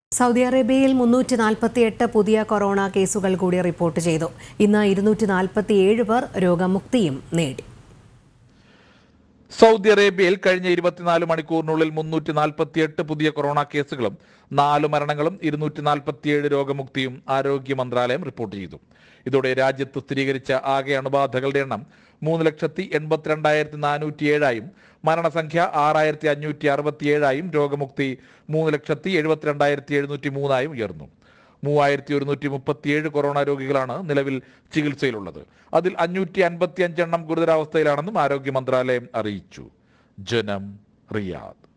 Saudi അറേബ്യയിൽ മുന്നൂറ്റി നാൽപ്പത്തിയെട്ട് പുതിയ കൊറോണ കേസുകൾ കൂടി റിപ്പോർട്ട് ചെയ്തു ഇന്ന് ഇരുന്നൂറ്റി നാൽപ്പത്തിയേഴ് പേർ രോഗമുക്തിയും നേടി സൗദി അറേബ്യയിൽ കഴിഞ്ഞ ഇരുപത്തിനാല് മണിക്കൂറിനുള്ളിൽ മുന്നൂറ്റി നാൽപ്പത്തിയെട്ട് പുതിയ കൊറോണ കേസുകളും നാല് മരണങ്ങളും ഇരുന്നൂറ്റി നാൽപ്പത്തിയേഴ് രോഗമുക്തിയും ആരോഗ്യ മന്ത്രാലയം റിപ്പോർട്ട് ചെയ്തു ഇതോടെ രാജ്യത്ത് സ്ഥിരീകരിച്ച ആകെ അണുബാധകളുടെ എണ്ണം മൂന്ന് ലക്ഷത്തി എൺപത്തിരണ്ടായിരത്തി നാനൂറ്റി ഏഴായും മരണസംഖ്യ ആറായിരത്തി അഞ്ഞൂറ്റി അറുപത്തിയേഴായും രോഗമുക്തി മൂന്ന് ലക്ഷത്തി എഴുപത്തിരണ്ടായിരത്തി എഴുന്നൂറ്റി മൂന്നായും ഉയർന്നു മൂവായിരത്തി ഒരുന്നൂറ്റി മുപ്പത്തിയേഴ് കൊറോണ രോഗികളാണ് നിലവിൽ ചികിത്സയിലുള്ളത് അതിൽ അഞ്ഞൂറ്റി അൻപത്തി അഞ്ചെണ്ണം ഗുരുതരാവസ്ഥയിലാണെന്നും ആരോഗ്യ മന്ത്രാലയം അറിയിച്ചു ജനം റിയാദ്